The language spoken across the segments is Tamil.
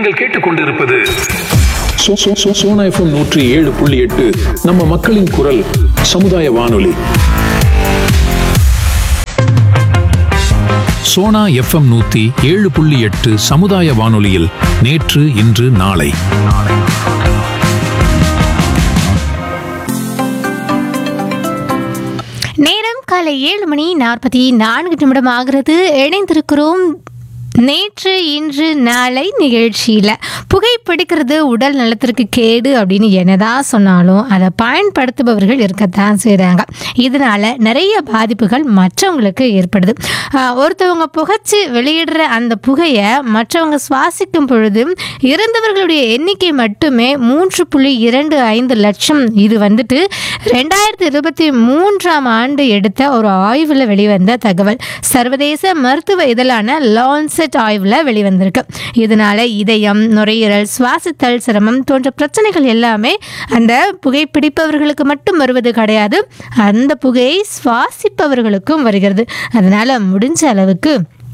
நீங்கள் கேட்டுக்கொண்டிருப்பது சோ- சோ- சோ- சோனா எஃப்எம் நூற்றி ஏழு புள்ளி எட்டு நம்ம மக்களின் குரல் சமுதாய வானொலி சோனா எஃப்எம் நூத்தி ஏழு புள்ளி எட்டு சமுதாய வானொலியில் நேற்று இன்று நாளை நேரம் காலை ஏழு மணி நாற்பத்தி நான்கு நிமிடம் ஆகிறது இணைந்திருக்கிறோம் நேற்று இன்று நாளை நிகழ்ச்சியில் புகைப்பிடிக்கிறது உடல் நலத்திற்கு கேடு அப்படின்னு என்னதான் சொன்னாலும் அதை பயன்படுத்துபவர்கள் இருக்கத்தான் செய்கிறாங்க இதனால நிறைய பாதிப்புகள் மற்றவங்களுக்கு ஏற்படுது ஆஹ் ஒருத்தவங்க புகைச்சு வெளியிடுற அந்த புகையை மற்றவங்க சுவாசிக்கும் பொழுது இறந்தவர்களுடைய எண்ணிக்கை மட்டுமே மூன்று புள்ளி இரண்டு ஐந்து லட்சம் இது வந்துட்டு ரெண்டாயிரத்தி இருபத்தி மூன்றாம் ஆண்டு எடுத்த ஒரு ஆய்வில் வெளிவந்த தகவல் சர்வதேச மருத்துவ இதழான லான்செட் ஆய்வில் வெளிவந்திருக்கு இதனால இதயம் நுரையீரல் சுவாசித்தல் சிரமம் போன்ற பிரச்சனைகள் எல்லாமே அந்த புகைப்பிடிப்பவர்களுக்கு மட்டும் வருவது கிடையாது அந்த புகையை சுவாசிப்பவர்களுக்கும் வருகிறது அதனால முடிஞ்ச அளவுக்கு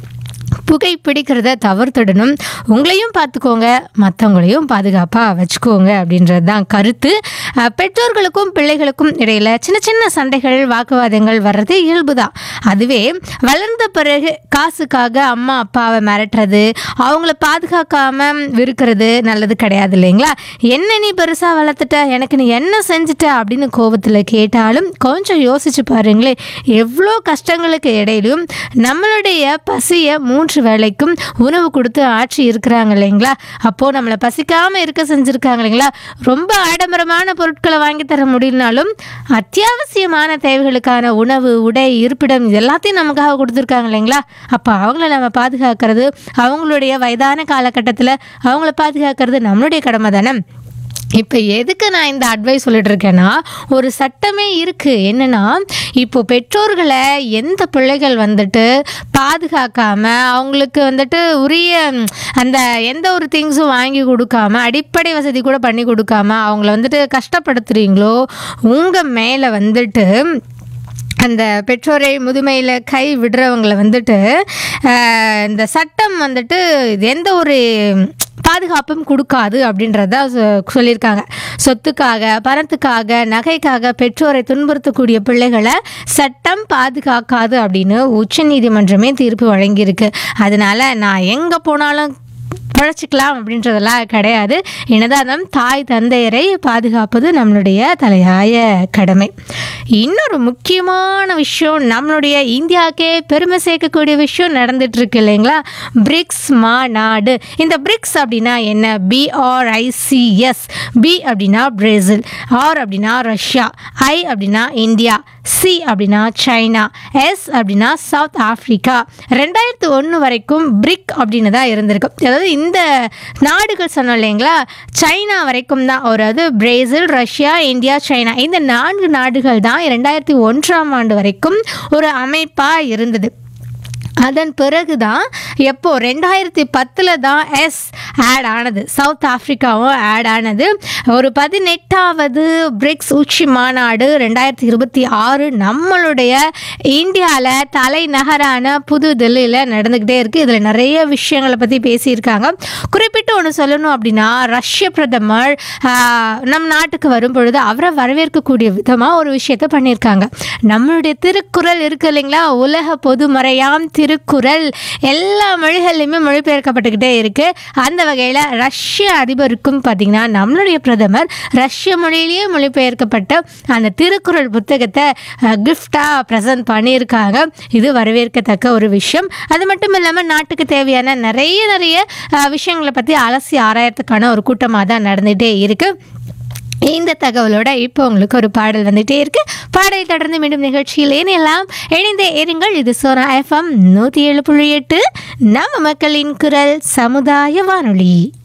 புகை பிடிக்கிறத தவிர்த்துடணும் உங்களையும் பார்த்துக்கோங்க மற்றவங்களையும் பாதுகாப்பாக வச்சுக்கோங்க அப்படின்றது தான் கருத்து அஹ், பெற்றோர்களுக்கும் பிள்ளைகளுக்கும் இடையில சின்ன சின்ன சண்டைகள் வாக்குவாதங்கள் வர்றது இயல்பு தான் அதுவே வளர்ந்த பிறகு காசுக்காக அம்மா அப்பாவை மிரட்டுறது அவங்கள பாதுகாக்காம விருக்கிறது நல்லது கிடையாது இல்லைங்களா என்ன நீ பெருசாக வளர்த்துட்ட எனக்கு நீ என்ன செஞ்சுட்ட அப்படின்னு கோபத்தில் கேட்டாலும் கொஞ்சம் யோசிச்சு பாருங்களேன் எவ்வளோ கஷ்டங்களுக்கு இடையிலும் நம்மளுடைய பசியை மூன்று வேளைக்கும் உணவு கொடுத்து ஆட்சி இருக்கிறாங்க இல்லைங்களா அப்போது நம்மளை பசிக்காமல் இருக்க செஞ்சுருக்காங்க இல்லைங்களா ரொம்ப ஆடம்பரமான பொருட்களை வாங்கி தர முடியலனாலும் அத்தியாவசியமான தேவைகளுக்கான உணவு உடை இருப்பிடம் இது எல்லாத்தையும் நமக்காக கொடுத்துருக்காங்க இல்லைங்களா அப்போ அவங்கள நம்ம பாதுகாக்கிறது அவங்களுடைய வயதான காலகட்டத்தில் அவங்கள பாதுகாக்கிறது நம்மளுடைய கடமை தானே இப்போ எதுக்கு நான் இந்த அட்வைஸ் சொல்லிட்டு இருக்கேன்னா ஒரு சட்டமே இருக்குது என்னன்னா இப்போ பெற்றோர்களை எந்த பிள்ளைகள் வந்துட்டு பாதுகாக்காம அவங்களுக்கு வந்துட்டு உரிய ம், அந்த எந்த ஒரு திங்ஸும் வாங்கி கொடுக்காம அடிப்படை வசதி கூட பண்ணி கொடுக்காம அவங்கள வந்துட்டு கஷ்டப்படுத்துறீங்களோ உங்கள் மேலே வந்துட்டு அந்த பெற்றோரை முதுமையில் கை விடுறவங்களை வந்துட்டு ஆஹ், இந்த சட்டம் வந்துட்டு இது எந்த ஒரு பாதுகாப்பும் கொடுக்காது அப்படின்றத சொ- சொல்லியிருக்காங்க சொத்துக்காக பணத்துக்காக நகைக்காக பெற்றோரை துன்புறுத்தக்கூடிய பிள்ளைகளை சட்டம் பாதுகாக்காது அப்படின்னு உச்சநீதிமன்றமே தீர்ப்பு வழங்கியிருக்கு அதனால நான் எங்கே போனாலும் பழச்சிக்கலாம் அப்படின்றதெல்லாம் கிடையாது என்னதான் தாய் தந்தையரை பாதுகாப்பது நம்மளுடைய தலையாய கடமை இன்னொரு முக்கியமான விஷயம் நம்மளுடைய இந்தியாவுக்கே பெருமை சேர்க்கக்கூடிய விஷயம் நடந்துட்டு இருக்கு இல்லைங்களா பிரிக்ஸ் மாநாடு இந்த பிரிக்ஸ் அப்படின்னா என்ன பிஆர்ஐசிஎஸ் பி அப்படின்னா பிரேசில் ஆர் அப்படின்னா ரஷ்யா ஐ அப்படின்னா இந்தியா சி அப்படின்னா சைனா எஸ் அப்படின்னா சவுத் ஆப்பிரிக்கா ரெண்டாயிரத்து ஒன்று வரைக்கும் பிரிக் அப்படின்னு தான் இருந்திருக்கு அதாவது இந்த நாடுகள் சொன்னோம் இல்லைங்களா சைனா வரைக்கும் தான் ஒரு அது பிரேசில் ரஷ்யா இந்தியா சைனா இந்த நான்கு நாடுகள் தான் ரெண்டாயிரத்தி ஒன்றாம் ஆண்டு வரைக்கும் ஒரு அமைப்பாக இருந்தது அதன் பிறகு தான் எப்போ ரெண்டாயிரத்தி பத்தில் தான் எஸ் ஆட் ஆனது சவுத் ஆஃப்ரிக்காவும் ஆட் ஆனது ஒரு பதினெட்டாவது பிரிக்ஸ் உச்சி மாநாடு ரெண்டாயிரத்தி இருபத்தி ஆறு நம்மளுடைய இந்தியாவில் தலைநகரான புது டெல்லியில் நடந்துக்கிட்டே இருக்குது இதில் நிறைய விஷயங்களை பற்றி பேசியிருக்காங்க குறிப்பிட்டு ஒன்று சொல்லணும் அப்படின்னா ரஷ்ய பிரதமர் ஆஹ், நம் நாட்டுக்கு வரும் பொழுது அவரை வரவேற்கக்கூடிய விதமாக ஒரு விஷயத்த பண்ணியிருக்காங்க நம்மளுடைய திருக்குறள் இருக்கு இல்லைங்களா உலக பொதுமறையாம் திருக்குறள் எல்லா மொழிகள்லையுமே மொழிபெயர்க்கப்பட்டுக்கிட்டே இருக்கு அந்த வகையில் ரஷ்ய அதிபருக்கும் பார்த்தீங்கன்னா நம்மளுடைய பிரதமர் ரஷ்ய மொழியிலேயே மொழிபெயர்க்கப்பட்ட அந்த திருக்குறள் புத்தகத்தை கிஃப்டாக ப்ரெசன்ட் பண்ணியிருக்காங்க இது வரவேற்கத்தக்க ஒரு விஷயம் அது மட்டும் இல்லாமல் நாட்டுக்கு தேவையான நிறைய நிறைய அஹ், விஷயங்களை பற்றி அலசி ஆராயறதுக்கான ஒரு கூட்டமாக தான் நடந்துகிட்டே இருக்குது இந்த தகவலோட இப்போ உங்களுக்கு ஒரு பாடல் வந்துட்டே இருக்கு பாடலை தொடர்ந்து மீண்டும் நிகழ்ச்சியில் இணையலாம் இணைந்தே இருங்கள் இது சோனா எஃப்எம் நூற்றி ஏழு புள்ளி எட்டு நம்ம மக்களின் குரல் சமுதாய வானொலி